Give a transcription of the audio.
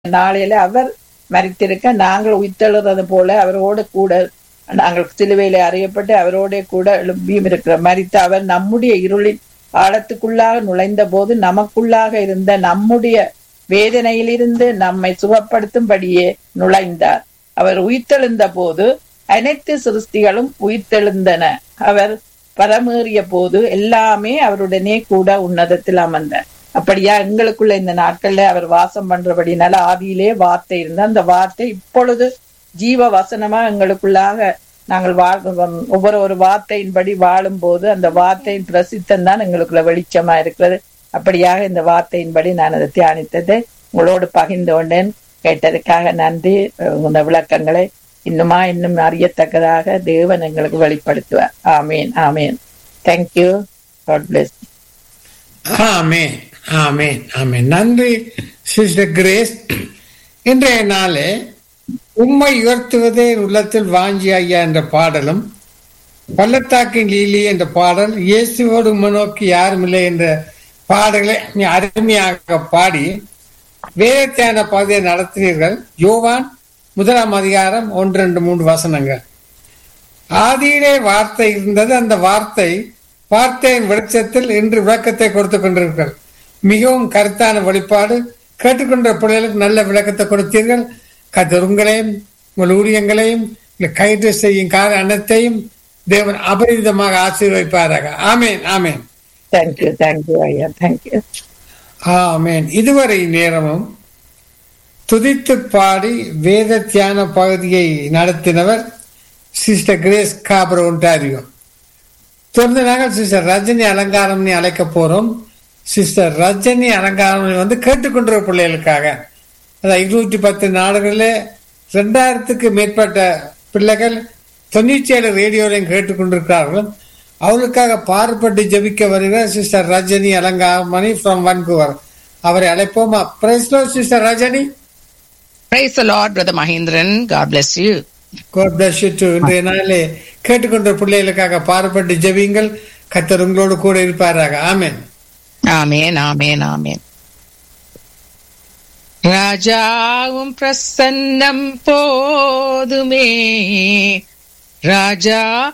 நாளையில அவர் மரித்திருக்க நாங்கள் உயிர்த்தெழுறது போல அவரோடு கூட நாங்கள் சிலுவையில அறியப்பட்டு அவரோட கூட எழும்பியும் இருக்கிற மரித்த அவர் நம்முடைய இருளின் ஆழத்துக்குள்ளாக நுழைந்த போது நமக்குள்ளாக இருந்த நம்முடைய வேதனையிலிருந்து நம்மை சுகப்படுத்தும்படியே நுழைந்தார் அவர் உயிர்த்தெழுந்த போது அனைத்து சிருஷ்டிகளும் உயிர்த்தெழுந்தன அவர் பரமேறிய போது எல்லாமே அவருடனே கூட உன்னதத்தில் அமர்ந்தார் அப்படியா எங்களுக்குள்ள இந்த நாட்கள்ல அவர் வாசம் பண்றபடினால ஆதியிலே வார்த்தை இருந்த அந்த வார்த்தை இப்பொழுது ஜீவ வசனமா எங்களுக்குள்ளாக நாங்கள் வாழ் ஒவ்வொரு ஒரு வார்த்தையின்படி வாழும் போது அந்த வார்த்தையின் பிரசித்தம் தான் எங்களுக்குள்ள வெளிச்சமா இருக்கிறது அப்படியாக இந்த வார்த்தையின்படி நான் அதை தியானித்ததை உங்களோடு பகிர்ந்து கொண்டேன் கேட்டதுக்காக நன்றி இந்த விளக்கங்களை இன்னுமா இன்னும் அறியத்தக்கதாக தேவன் எங்களுக்கு வெளிப்படுத்துவார் ஆமீன் ஆமீன் தேங்க்யூ காட் பிளஸ் ஆமேன் ஆமேன் ஆமேன் நன்றி சிஸ்டர் கிரேஸ் இன்றைய நாளே உம்மை உயர்த்துவதே உள்ளத்தில் வாஞ்சி ஐயா என்ற பாடலும் பள்ளத்தாக்கின் லீலி என்ற பாடல் இயேசுவோடு நோக்கி யாரும் இல்லை என்ற பாடல்களை அருமையாக பாடி வேதத்தியான பகுதியை நடத்தினீர்கள் யோவான் முதலாம் அதிகாரம் ஒன்று ரெண்டு மூன்று வசனங்கள் ஆதியிலே வார்த்தை இருந்தது அந்த வார்த்தை வார்த்தையின் வெளிச்சத்தில் இன்று விளக்கத்தை கொடுத்து கொண்டிருக்கள் மிகவும் கருத்தான வெளிப்பாடு கேட்டுக்கொண்ட பிள்ளைகளுக்கு நல்ல விளக்கத்தை கொடுத்தீர்கள் கதிருங்களையும் உங்கள் ஊழியங்களையும் கைது செய்யும் கால அனைத்தையும் தேவன் அபரிதமாக ஆசீர்வதிப்பாராக ஆமேன் ஆமேன் தேங்க்யூ தேங்க்யூ ஐயா தேங்க்யூ ஆமேன் இதுவரை நேரமும் துதித்து பாடி வேத தியான பகுதியை நடத்தினவர் சிஸ்டர் கிரேஸ் காபர் ஒன்டாரியோ தொடர்ந்து நாங்கள் சிஸ்டர் ரஜினி அலங்காரம்னு அழைக்க போறோம் சிஸ்டர் ரஜினி அலங்காரம் வந்து கேட்டுக்கொண்ட பிள்ளைகளுக்காக அதான் இருநூற்றி பத்து நாடுகளில் ரெண்டாயிரத்துக்கு மேற்பட்ட பிள்ளைகள் தொண்ணூற்றி ஏழு ரேடியோலையும் கேட்டுக்கொண்டிருக்கிறார்கள் அவர்களுக்காக பாறுபட்டு ஜபிக்க வருகிற sister Rajini Alangamani from Vancouver அவரை அழைப்போமா praise the Lord sister Rajini Praise the Lord, Brother Mahindran. God bless you. God bless you too. இன்றைய நாளே கேட்டுக்கொண்ட பிள்ளைகளுக்காக பாறுபட்டு ஜெபியுங்கள் கத்தர் உங்களோடு கூட இருப்பாராக ஆமேன் Amen, amen, amen. ராஜாவும் பிரசன்னம் போதுமே ராஜா